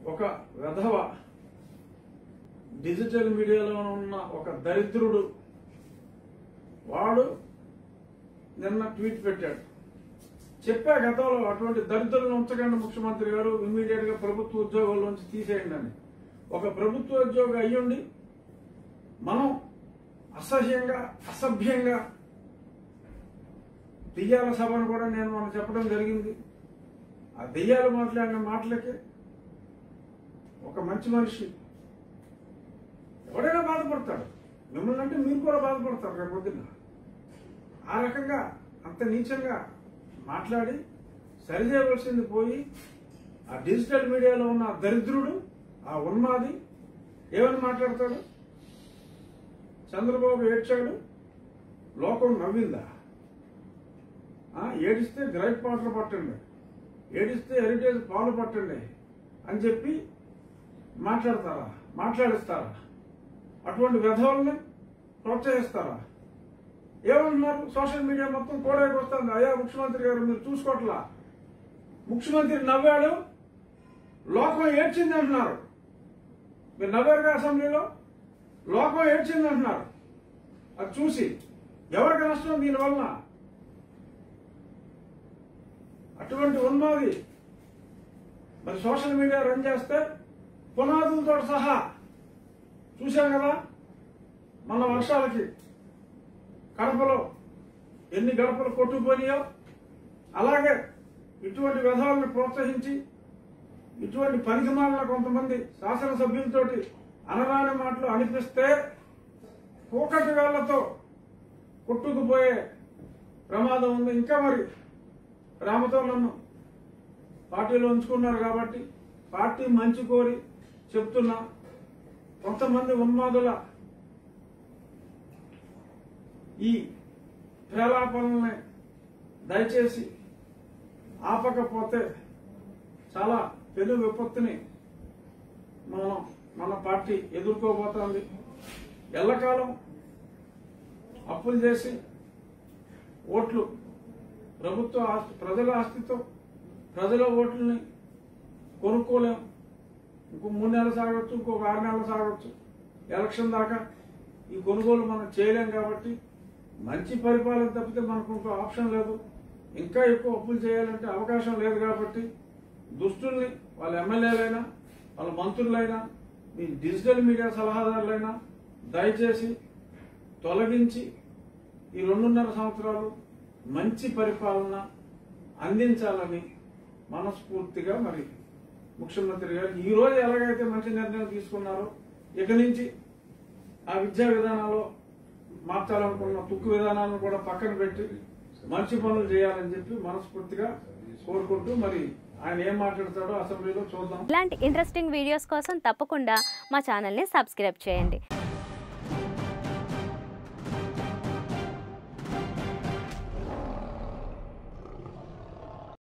ఒక వెధవ డిజిటల్ మీడియాలో ఉన్న ఒక దరిద్రుడు వాడు నిన్న ట్వీట్ పెట్టాడు చెప్పా గతంలో అటువంటి దరిద్రులను ఉంచకండి ముఖ్యమంత్రి గారు ఇమీడియట్ గా ప్రభుత్వ ఉద్యోగాల నుంచి తీసేయండి అని ఒక ప్రభుత్వ ఉద్యోగి అయ్యుండి మనం అసహ్యంగా అసభ్యంగా దెయ్యాల సభను కూడా నేను మనం చెప్పడం జరిగింది ఆ దెయ్యాలు మాట్లాడిన మాటలకి ఒక మంచి మనిషి ఎవడైనా బాధపడతాడు మిమ్మల్ని అంటే మీరు కూడా బాధపడతారు రేపు పొద్దున్న ఆ రకంగా అంత నీచంగా మాట్లాడి సరిచేయవలసింది పోయి ఆ డిజిటల్ మీడియాలో ఉన్న ఆ దరిద్రుడు ఆ ఉన్మాది ఏమని మాట్లాడతాడు చంద్రబాబు ఏడ్చాడు లోకం నవ్విందా ఆ, ఏడిస్తే గ్రైప్ వాటర్ పట్టండి ఏడిస్తే హెరిటేజ్ పాలు పట్టండి అని చెప్పి మాట్లాడతారా మాట్లాడిస్తారా అటువంటి విధవుల్ని ప్రోత్సహిస్తారా ఏమంటున్నారు సోషల్ మీడియా మొత్తం కోడైకి వస్తుంది అయ్యా ముఖ్యమంత్రి గారు మీరు చూసుకోవట్లా ముఖ్యమంత్రి నవ్వాడు లోకం ఏడ్చింది అంటున్నారు మీరు నవ్వారుగా అసెంబ్లీలో లోకం ఏడ్చింది అంటున్నారు అది చూసి ఎవరికి నష్టం దీనివల్ల అటువంటి ఉన్నది మరి సోషల్ మీడియా రన్ చేస్తే పునాదులతో సహా చూశాం కదా మన వర్షాలకి కడపలో ఎన్ని గడపలు కొట్టుకుపోయాయో అలాగే ఇటువంటి విధాలను ప్రోత్సహించి ఇటువంటి పనికిమాలిన కొంతమంది శాసనసభ్యులతోటి అనరాని మాటలు అనిపిస్తే కూకటి వేళ్లతో కొట్టుకుపోయే ప్రమాదం ఉంది ఇంకా మరి ప్రేమతో నన్ను పార్టీలో ఉంచుకున్నారు కాబట్టి పార్టీ మంచి కోరి చెప్తున్నా కొంతమంది ఉన్మాదుల ఈ ప్రేలాపనల్ని దయచేసి ఆపకపోతే చాలా పెను విపత్తుని మనం మన పార్టీ ఎదుర్కోబోతోంది ఎల్లకాలం అప్పులు చేసి ఓట్లు ప్రభుత్వ ఆస్తి ప్రజల ఆస్తితో ప్రజల ఓట్లని కొనుక్కోలేం ఇంకో మూడు నెలలు సాగవచ్చు ఇంకొక ఆరు నెలలు సాగవచ్చు ఎలక్షన్ దాకా ఈ కొనుగోలు మనం చేయలేం కాబట్టి మంచి పరిపాలన తప్పితే మనకు ఇంకో ఆప్షన్ లేదు ఇంకా ఎక్కువ అప్పులు చేయాలంటే అవకాశం లేదు కాబట్టి దుష్టుల్ని వాళ్ళ ఎమ్మెల్యేలైనా వాళ్ళ మంత్రులైనా మీ డిజిటల్ మీడియా సలహాదారులైనా దయచేసి తొలగించి ఈ రెండున్నర సంవత్సరాలు మంచి పరిపాలన అందించాలని మనస్ఫూర్తిగా మరి ముఖ్యమంత్రి గారు ఈ రోజు ఎలాగైతే మంచి నిర్ణయం తీసుకున్నారో ఇక నుంచి ఆ విద్యా విధానాల్లో మార్చాలనుకున్న తుక్కు విధానాలను కూడా పక్కన పెట్టి మంచి పనులు చేయాలని చెప్పి మనస్ఫూర్తిగా కోరుకుంటూ మరి ఆయన ఏం మాట్లాడతాడో అసెంబ్లీలో చూద్దాం ఇలాంటి ఇంట్రెస్టింగ్ వీడియోస్ కోసం తప్పకుండా మా ఛానల్ని సబ్స్క్రైబ్ చేయండి